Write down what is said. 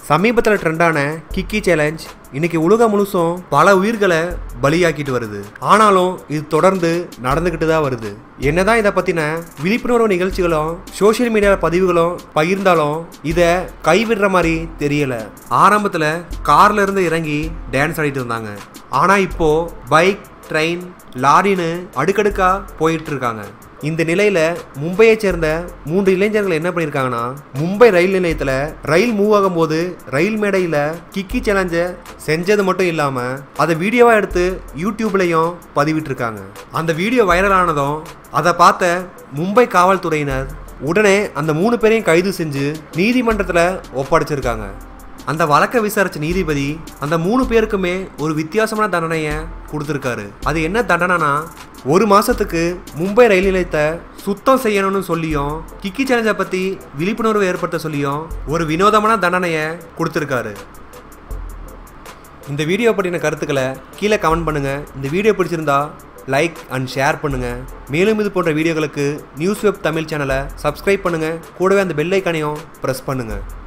சமீபத்தில் ட்ரெண்டான கிக்கி சேலஞ்ச் இன்னைக்கு உலகம் முழுசும் பல உயிர்களை பலியாக்கிட்டு வருது ஆனாலும் இது தொடர்ந்து நடந்துக்கிட்டு தான் வருது என்னதான் இதை பற்றின விழிப்புணர்வு நிகழ்ச்சிகளும் சோஷியல் மீடியா பதிவுகளும் பகிர்ந்தாலும் இதை கைவிடுற மாதிரி தெரியல ஆரம்பத்தில் கார்ல இருந்து இறங்கி டான்ஸ் ஆடிட்டு இருந்தாங்க ஆனால் இப்போ பைக் ட்ரெயின் லாரின்னு அடுக்கடுக்கா போயிட்டு இருக்காங்க இந்த நிலையில மும்பையை சேர்ந்த மூன்று இளைஞர்கள் என்ன பண்ணியிருக்காங்கன்னா மும்பை ரயில் நிலையத்தில் ரயில் மூவ் ஆகும்போது ரயில் மேடையில் கிக்கி சேலஞ்சை செஞ்சது மட்டும் இல்லாமல் அதை வீடியோவாக எடுத்து யூடியூப்லேயும் பதிவிட்டிருக்காங்க அந்த வீடியோ வைரல் ஆனதும் அதை பார்த்த மும்பை காவல்துறையினர் உடனே அந்த மூணு பேரையும் கைது செஞ்சு நீதிமன்றத்தில் ஒப்படைச்சிருக்காங்க அந்த வழக்கை விசாரிச்ச நீதிபதி அந்த மூணு பேருக்குமே ஒரு வித்தியாசமான தண்டனையை கொடுத்துருக்காரு அது என்ன தண்டனைனா ஒரு மாசத்துக்கு மும்பை ரயில் நிலையத்தை சுத்தம் செய்யணும்னு சொல்லியும் கிக்கி சேலஞ்சை பத்தி விழிப்புணர்வு ஏற்படுத்த சொல்லியும் ஒரு வினோதமான தண்டனையை கொடுத்துருக்காரு இந்த வீடியோ பற்றின கருத்துக்களை கீழே கமெண்ட் பண்ணுங்க இந்த வீடியோ பிடிச்சிருந்தா லைக் அண்ட் ஷேர் பண்ணுங்க மேலும் இது போன்ற வீடியோகளுக்கு நியூஸ் வெப் தமிழ் சேனலை சப்ஸ்கிரைப் பண்ணுங்க கூடவே அந்த பெல் ஐக்கானையும் ப்ரெஸ் பண்ணுங்க